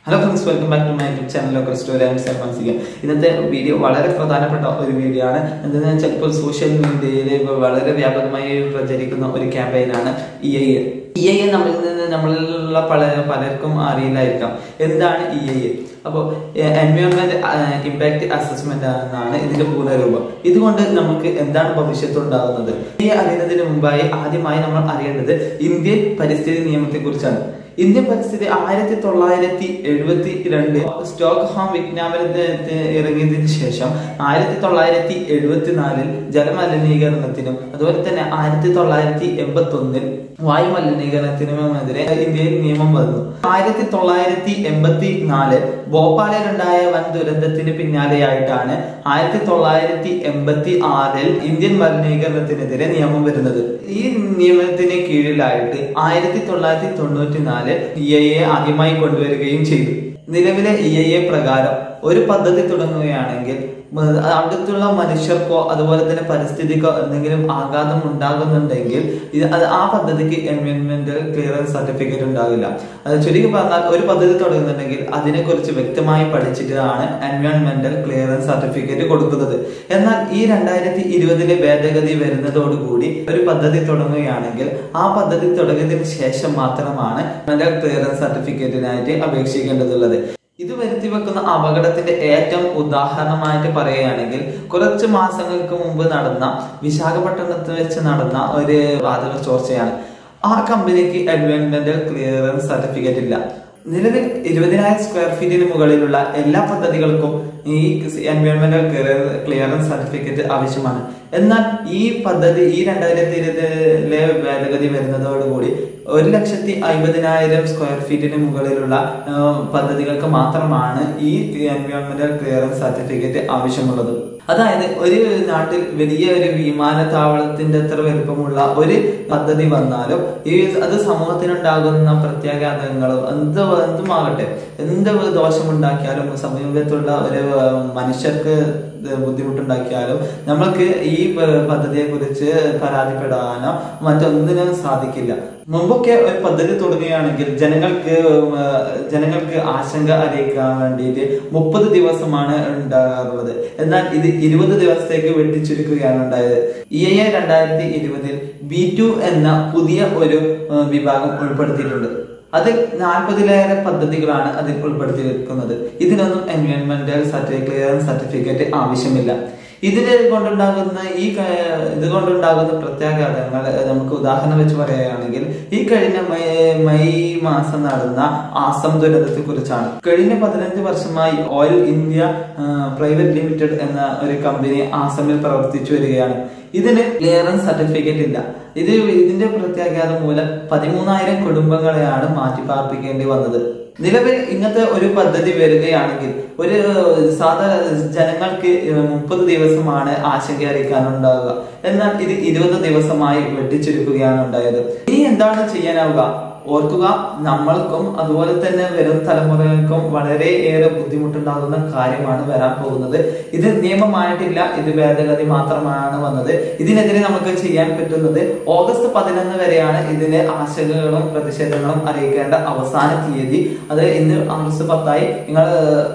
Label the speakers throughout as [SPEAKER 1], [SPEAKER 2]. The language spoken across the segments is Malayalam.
[SPEAKER 1] hello friends welcome back to my YouTube channel local story and സൽമാൻസിക ഇന്നത്തെ വീഡിയോ വളരെ പ്രധാനപ്പെട്ട ഒരു വീഡിയോ ആണ് എന്താണെന്ന് വെച്ചാൽ ഇപ്പോൾ സോഷ്യൽ മീഡിയയിൽ ഇപ്പോൾ വളരെ വ്യാപകമായി പ്രചരിക്കുന്ന ഒരു ക്യാമ്പയിനാണ് E I A E I A നമ്മളിൽ നിന്ന് നമ്മളിലുള്ള പല പലർക്കും അറിയില്ലായിരിക്കാം എന്താണ് ഇ ഐ എ അപ്പോൾ എൻവയോൺമെന്റ് ഇമ്പാക്ട് അസസ്മെന്റ് എന്നാണ് ഇതിന്റെ പൂർണ്ണരൂപം ഇതുകൊണ്ട് നമുക്ക് എന്താണ് ഭവിഷ്യത്ത് ഉണ്ടാകുന്നത് ഈ അറിയുന്നതിന് മുമ്പായി ആദ്യമായി നമ്മൾ അറിയേണ്ടത് ഇന്ത്യൻ പരിസ്ഥിതി നിയമത്തെ കുറിച്ചാണ് ഇന്ത്യൻ പരിസ്ഥിതി ആയിരത്തി തൊള്ളായിരത്തി എഴുപത്തി രണ്ട് സ്റ്റോക്ക് ഹോം വിജ്ഞാപനത്തിന് ഇറങ്ങിയതിനു ശേഷം ആയിരത്തി തൊള്ളായിരത്തി എഴുപത്തിനാലിൽ ജലമലിനീകരണത്തിനും അതുപോലെ തന്നെ ആയിരത്തി തൊള്ളായിരത്തി എൺപത്തി ഒന്നിൽ വായു മലിനീകരണത്തിനുമെതിരെ ഇന്ത്യയിൽ നിയമം വന്നു ആയിരത്തി തൊള്ളായിരത്തി എൺപത്തി നാല് ഭോപ്പാലിലുണ്ടായ വൻ ദുരന്തത്തിന് പിന്നാലെയായിട്ടാണ് ആയിരത്തി തൊള്ളായിരത്തി എൺപത്തി ആറിൽ ഇന്ത്യൻ മലിനീകരണത്തിനെതിരെ നിയമം വരുന്നത് ഈ നിയമത്തിന് കീഴിലായിട്ട് ആയിരത്തി തൊള്ളായിരത്തി തൊണ്ണൂറ്റി നാല് ഇ ഐ എ ആദ്യമായി കൊണ്ടുവരികയും ചെയ്തു നിലവിലെ ഇ ഐ എ പ്രകാരം ഒരു പദ്ധതി തുടങ്ങുകയാണെങ്കിൽ അടുത്തുള്ള മനുഷ്യർക്കോ അതുപോലെ തന്നെ പരിസ്ഥിതിക്കോ എന്തെങ്കിലും ആഘാതം ഉണ്ടാകുന്നുണ്ടെങ്കിൽ ഇത് അത് ആ പദ്ധതിക്ക് എൻവയോൺമെന്റൽ ക്ലിയറൻസ് സർട്ടിഫിക്കറ്റ് ഉണ്ടാകില്ല അത് ചുരുക്കി പറഞ്ഞാൽ ഒരു പദ്ധതി തുടങ്ങുന്നുണ്ടെങ്കിൽ അതിനെക്കുറിച്ച് വ്യക്തമായി പഠിച്ചിട്ടാണ് എൻവയോൺമെന്റൽ ക്ലിയറൻസ് സർട്ടിഫിക്കറ്റ് കൊടുക്കുന്നത് എന്നാൽ ഈ രണ്ടായിരത്തി ഇരുപതിലെ ഭേദഗതി വരുന്നതോടുകൂടി ഒരു പദ്ധതി തുടങ്ങുകയാണെങ്കിൽ ആ പദ്ധതി തുടങ്ങിയതിന് ശേഷം മാത്രമാണ് ക്ലിയറൻസ് സർട്ടിഫിക്കറ്റിനായിട്ട് അപേക്ഷിക്കേണ്ടതുള്ളത് ഇത് വരുത്തി വെക്കുന്ന അപകടത്തിന്റെ ഏറ്റവും ഉദാഹരണമായിട്ട് പറയുകയാണെങ്കിൽ കുറച്ച് മാസങ്ങൾക്ക് മുമ്പ് നടന്ന വിശാഖപട്ടണത്ത് വെച്ച് നടന്ന ഒരു വാതക ചോർച്ചയാണ് ആ കമ്പനിക്ക് എൻവയോൺമെന്റൽ ക്ലിയറൻസ് സർട്ടിഫിക്കറ്റ് ഇല്ല നിലവിൽ ഇരുപതിനായിരം സ്ക്വയർ ഫീറ്റിന് മുകളിലുള്ള എല്ലാ പദ്ധതികൾക്കും ഈ എൻവയോൺമെന്റൽ ക്ലിയറൻസ് സർട്ടിഫിക്കറ്റ് ആവശ്യമാണ് എന്നാൽ ഈ പദ്ധതി ഈ രണ്ടായിരത്തി ഇരുപതിലെ ഭേദഗതി വരുന്നതോടുകൂടി ഒരു ലക്ഷത്തി അമ്പതിനായിരം സ്ക്വയർ ഫീറ്റിന് മുകളിലുള്ള പദ്ധതികൾക്ക് മാത്രമാണ് ഈ എൻവയോൺമെന്റൽ ക്ലിയറൻസ് സർട്ടിഫിക്കറ്റ് ആവശ്യമുള്ളത് അതായത് ഒരു നാട്ടിൽ വലിയ ഒരു വിമാനത്താവളത്തിന്റെ അത്ര വലുപ്പമുള്ള ഒരു പദ്ധതി വന്നാലും ഈ അത് സമൂഹത്തിനുണ്ടാകുന്ന പ്രത്യാഘാതങ്ങളും എന്ത് എന്തുമാകട്ടെ എന്ത് ദോഷമുണ്ടാക്കിയാലും സമീപത്തുള്ള ഒരു മനുഷ്യർക്ക് ബുദ്ധിമുട്ടുണ്ടാക്കിയാലും നമ്മൾക്ക് ഈ പദ്ധതിയെ കുറിച്ച് പരാതിപ്പെടാനോ മറ്റൊന്നിനും സാധിക്കില്ല മുമ്പൊക്കെ ഒരു പദ്ധതി തുടങ്ങുകയാണെങ്കിൽ ജനങ്ങൾക്ക് ജനങ്ങൾക്ക് ആശങ്ക അറിയിക്കാൻ വേണ്ടിയിട്ട് മുപ്പത് ദിവസമാണ് ഉണ്ടാകാറുള്ളത് എന്നാൽ ഇത് ഇരുപത് ദിവസത്തേക്ക് വെട്ടിച്ചുരുക്കുകയാണ് ഉണ്ടായത് ഇ ഐ രണ്ടായിരത്തി ഇരുപതിൽ ബി ടു എന്ന പുതിയ ഒരു വിഭാഗം ഉൾപ്പെടുത്തിയിട്ടുണ്ട് അത് നാൽപ്പതിലേറെ പദ്ധതികളാണ് അതിൽ ഉൾപ്പെടുത്തിയിരിക്കുന്നത് ഇതിനൊന്നും എൻവയോൺമെന്റൽ ക്ലിയറൻസ് സർട്ടിഫിക്കറ്റ് ആവശ്യമില്ല ഇതിന് കൊണ്ടുണ്ടാകുന്ന ഈ ഇത് കൊണ്ടുണ്ടാകുന്ന പ്രത്യാഘാതങ്ങൾ നമുക്ക് ഉദാഹരണം വെച്ച് പറയുകയാണെങ്കിൽ ഈ കഴിഞ്ഞ മെയ് മാസം നടന്ന ആസം ദുരന്തത്തെ കുറിച്ചാണ് കഴിഞ്ഞ പതിനഞ്ച് വർഷമായി ഓയിൽ ഇന്ത്യ പ്രൈവറ്റ് ലിമിറ്റഡ് എന്ന ഒരു കമ്പനി ആസമിൽ പ്രവർത്തിച്ചു വരികയാണ് ഇതിന് ക്ലിയറൻസ് സർട്ടിഫിക്കറ്റ് ഇല്ല ഇത് ഇതിന്റെ പ്രത്യാഘാതം മൂലം പതിമൂന്നായിരം കുടുംബങ്ങളെയാണ് മാറ്റിപ്പാർപ്പിക്കേണ്ടി വന്നത് നിലവിൽ ഇങ്ങനത്തെ ഒരു പദ്ധതി വരികയാണെങ്കിൽ ഒരു സാധാ ജനങ്ങൾക്ക് മുപ്പത് ദിവസമാണ് ആശങ്ക അറിയിക്കാനുണ്ടാവുക എന്നാൽ ഇത് ഇരുപത് ദിവസമായി വെട്ടിച്ചുരുക്കുകയാണ് ഉണ്ടായത് ഇനി എന്താണ് ചെയ്യാനാവുക ഓർക്കുക നമ്മൾക്കും അതുപോലെ തന്നെ വരും തലമുറകൾക്കും വളരെ ഏറെ ബുദ്ധിമുട്ടുണ്ടാകുന്ന കാര്യമാണ് വരാൻ പോകുന്നത് ഇത് നിയമമായിട്ടില്ല ഇത് ഭേദഗതി മാത്രമാണ് വന്നത് ഇതിനെതിരെ നമുക്ക് ചെയ്യാൻ പറ്റുന്നത് ഓഗസ്റ്റ് പതിനൊന്ന് വരെയാണ് ഇതിന്റെ ആശങ്കകളും പ്രതിഷേധങ്ങളും അറിയിക്കേണ്ട അവസാന തീയതി അത് ഇന്ന് ആഗസ്റ്റ് പത്തായി നിങ്ങൾ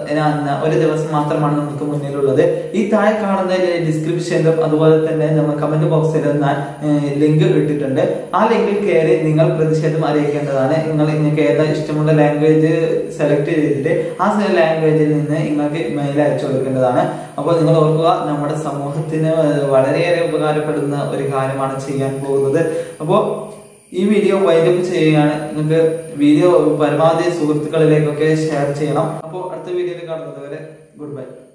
[SPEAKER 1] ഒരു ദിവസം മാത്രമാണ് നമുക്ക് മുന്നിലുള്ളത് ഈ താഴെ കാണുന്ന ഡിസ്ക്രിപ്ഷനിലും അതുപോലെ തന്നെ നമ്മൾ കമന്റ് ബോക്സിലും ഞാൻ ലിങ്ക് ഇട്ടിട്ടുണ്ട് ആ ലിങ്കിൽ കയറി നിങ്ങൾ പ്രതിഷേധം അറിയിക്കുക ചെയ്യേണ്ടതാണ് നിങ്ങൾ നിങ്ങൾക്ക് ഏതാ ഇഷ്ടമുള്ള ലാംഗ്വേജ് സെലക്ട് ചെയ്തിട്ട് ആ ലാംഗ്വേജിൽ നിന്ന് നിങ്ങൾക്ക് മെയിൽ അയച്ചു കൊടുക്കേണ്ടതാണ് അപ്പോൾ നിങ്ങൾ ഓർക്കുക നമ്മുടെ സമൂഹത്തിന് വളരെയേറെ ഉപകാരപ്പെടുന്ന ഒരു കാര്യമാണ് ചെയ്യാൻ പോകുന്നത് അപ്പോൾ ഈ വീഡിയോ വൈൻഡപ്പ് ചെയ്യുകയാണ് നിങ്ങൾക്ക് വീഡിയോ പരമാവധി സുഹൃത്തുക്കളിലേക്കൊക്കെ ഷെയർ ചെയ്യണം അപ്പോൾ അടുത്ത വീഡിയോയിൽ കാണുന്നത് വരെ ഗുഡ് ബൈ